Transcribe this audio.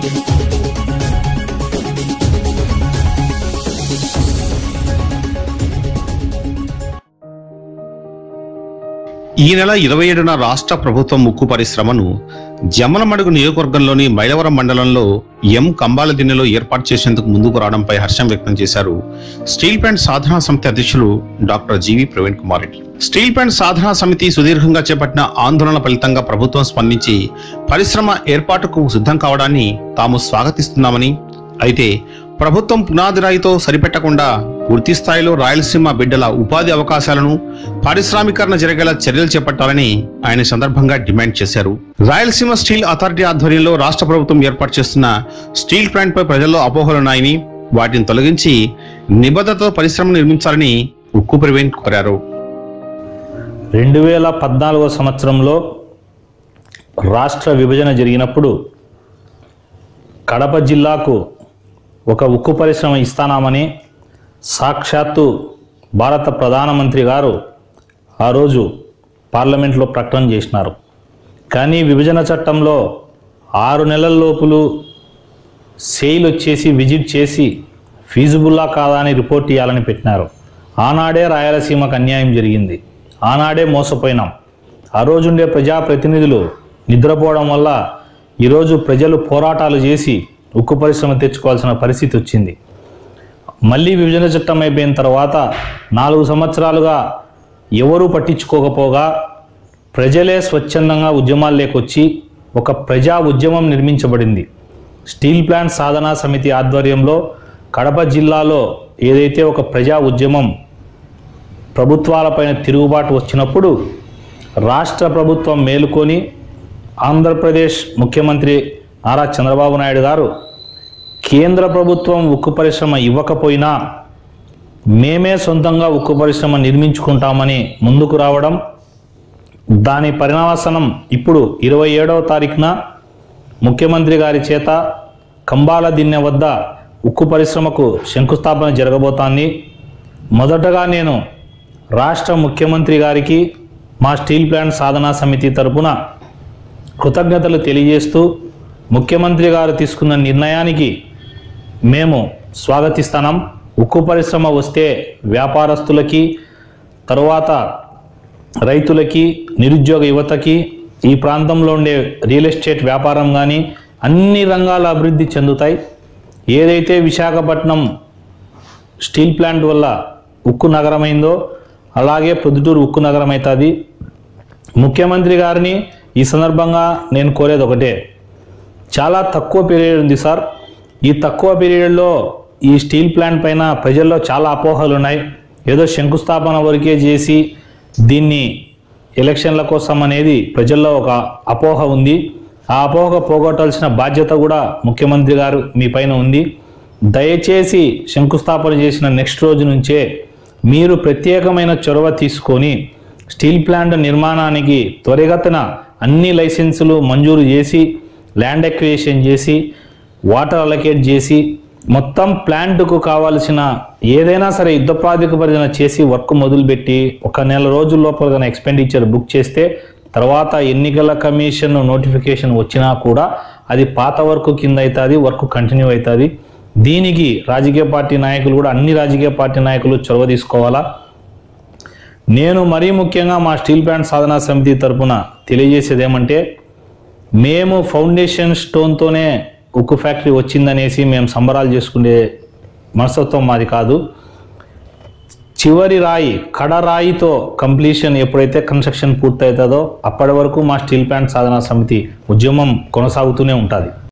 ఈ నెల ఇరవై ఏడున రాష్ట్ర ప్రభుత్వం ముక్కు పరిశ్రమను జమ్మలమడుగు నియోజకవర్గంలోని మైలవరం మండలంలో ఎం కంబాల దిన్నెలో ఏర్పాటు చేసేందుకు ముందుకు రావడంపై హర్షం వ్యక్తం చేశారు స్టీల్ ప్లాంట్ సాధనా సమితి అధ్యక్షులు doctor GV Praveen Kumar Reddy steel plant సాధనా సమితి సుదీర్ఘంగా చేపట్టిన ఆందోళన ఫలితంగా ప్రభుత్వం స్పందించి పరిశ్రమ ఏర్పాటుకు సిద్ధం కావడాన్ని తాము స్వాగతిస్తున్నామని అయితే ప్రభుత్వం పునాది రాయితో సరిపెట్టకుండా పూర్తి స్థాయిలో రాయలసీమ బిడ్డల ఉపాధి అవకాశాలను పారిశ్రామీకరణ జరిగేలా చర్యలు చేపట్టాలని ఆయన ఈ సందర్భంగా డిమాండ్ చేశారు రాయలసీమ స్టీల్ అథారిటీ ఆధ్వర్యంలో రాష్ట్ర ప్రభుత్వం ఏర్పాటు చేస్తున్న స్టీల్ ప్లాంట్ పై ప్రజల్లో అపోహలున్నాయని వాటిని తొలగించి నిబద్ధతతో పరిశ్రమ నిర్మించాలని ఉక్కు ప్రవీణ్ కోరారు రెండు వేల పద్నాలుగో సంవత్సరంలో రాష్ట్ర విభజన జరిగినప్పుడు కడప జిల్లాకు ఒక ఉక్కు పరిశ్రమ ఇస్తానామని సాక్షాత్తు భారత ప్రధానమంత్రి గారు ఆ రోజు పార్లమెంట్లో ప్రకటన చేసినారు కానీ విభజన చట్టంలో ఆరు నెలల లోపులు సెయిల్ వచ్చేసి విజిట్ చేసి ఫీజిబుల్లా కాదా అని రిపోర్ట్ ఇవ్వాలని పెట్టినారు ఆనాడే రాయలసీమకు అన్యాయం జరిగింది ఆనాడే మోసపోయినాం ఆ రోజుండే ప్రజాప్రతినిధులు నిద్రపోవడం వల్ల ఈరోజు ప్రజలు పోరాటాలు చేసి ఉక్కు పరిశ్రమ తెచ్చుకోవాల్సిన పరిస్థితి వచ్చింది మళ్ళీ విభజన చట్టం అయిపోయిన తర్వాత నాలుగు సంవత్సరాలుగా ఎవరూ పట్టించుకోకపోగా ప్రజలే స్వచ్ఛందంగా ఉద్యమాలు లేకొచ్చి ఒక ప్రజా ఉద్యమం నిర్మించబడింది స్టీల్ ప్లాంట్ సాధనా సమితి ఆధ్వర్యంలో కడప జిల్లాలో ఏదైతే ఒక ప్రజా ఉద్యమం ప్రభుత్వాలపైన తిరుగుబాటు వచ్చినప్పుడు రాష్ట్ర ప్రభుత్వం మేలుకొని ఆంధ్రప్రదేశ్ ముఖ్యమంత్రి నారా చంద్రబాబు నాయుడు గారు కేంద్ర ప్రభుత్వం ఉక్కు పరిశ్రమ ఇవ్వకపోయినా మేమే సొంతంగా ఉక్కు పరిశ్రమ నిర్మించుకుంటామని ముందుకు రావడం దాని పరిణామసనం ఇప్పుడు ఇరవై ఏడవ తారీఖున ముఖ్యమంత్రి గారి చేత కంబాల దిన్నె వద్ద ఉక్కు పరిశ్రమకు శంకుస్థాపన జరగబోతోంది మొదటగా నేను రాష్ట్ర ముఖ్యమంత్రి గారికి మా స్టీల్ ప్లాంట్ సాధనా సమితి తరపున కృతజ్ఞతలు తెలియజేస్తూ ముఖ్యమంత్రి గారు తీసుకున్న నిర్ణయానికి మేము స్వాగతిస్తున్నాం ఉక్కు పరిశ్రమ వస్తే వ్యాపారస్తులకి తరువాత రైతులకి నిరుద్యోగ యువతకి ఈ ప్రాంతంలో ఉండే రియల్ ఎస్టేట్ వ్యాపారం కానీ అన్ని రంగాల అభివృద్ధి చెందుతాయి ఏదైతే విశాఖపట్నం స్టీల్ ప్లాంట్ వల్ల ఉక్కు నగరమైందో అలాగే ప్రొద్దుటూరు ఉక్కు నగరం అవుతుంది ముఖ్యమంత్రి గారిని ఈ సందర్భంగా నేను కోరేది ఒకటే చాలా తక్కువ పీరియడ్ ఉంది సార్ ఈ తక్కువ పీరియడ్లో ఈ స్టీల్ ప్లాంట్ పైన ప్రజల్లో చాలా అపోహలు ఉన్నాయి ఏదో శంకుస్థాపన వరకే చేసి దీన్ని ఎలక్షన్ల కోసం అనేది ప్రజల్లో ఒక అపోహ ఉంది ఆ అపోహ పోగొట్టాల్సిన బాధ్యత కూడా ముఖ్యమంత్రి గారు మీ పైన ఉంది దయచేసి శంకుస్థాపన చేసిన నెక్స్ట్ రోజు నుంచే మీరు ప్రత్యేకమైన చొరవ తీసుకొని స్టీల్ ప్లాంట్ నిర్మాణానికి త్వరిగతిన అన్ని లైసెన్సులు మంజూరు చేసి ల్యాండ్ ఎక్వియేషన్ చేసి వాటర్ అలొకేట్ చేసి మొత్తం ప్లాంట్కు కావాల్సిన ఏదైనా సరే యుద్ధ ప్రాతిపదికన చేసి వర్క్ మొదలుపెట్టి ఒక నెల రోజుల లోపల కానీ ఎక్స్పెండిచర్ బుక్ చేస్తే తర్వాత ఎన్నికల కమిషన్ నోటిఫికేషన్ వచ్చినా కూడా అది పాత వర్క్ కింద అవుతుంది వర్క్ కంటిన్యూ అవుతుంది దీనికి రాజకీయ పార్టీ నాయకులు కూడా అన్ని రాజకీయ పార్టీ నాయకులు చొరవ తీసుకోవాలా నేను మరీ ముఖ్యంగా మా స్టీల్ ప్లాంట్ సాధనా సమితి తరపున తెలియజేసేది ఏమంటే మేము ఫౌండేషన్ స్టోన్తోనే ఉక్కు ఫ్యాక్టరీ వచ్చిందనేసి మేము సంబరాలు చేసుకునే మనస్తత్వం మాది కాదు చివరి రాయి కడ రాయితో కంప్లీషన్ ఎప్పుడైతే కన్స్ట్రక్షన్ పూర్తవుతుందో అప్పటి వరకు మా స్టీల్ ప్లాంట్ సాధనా సమితి ఉద్యమం కొనసాగుతూనే ఉంటుంది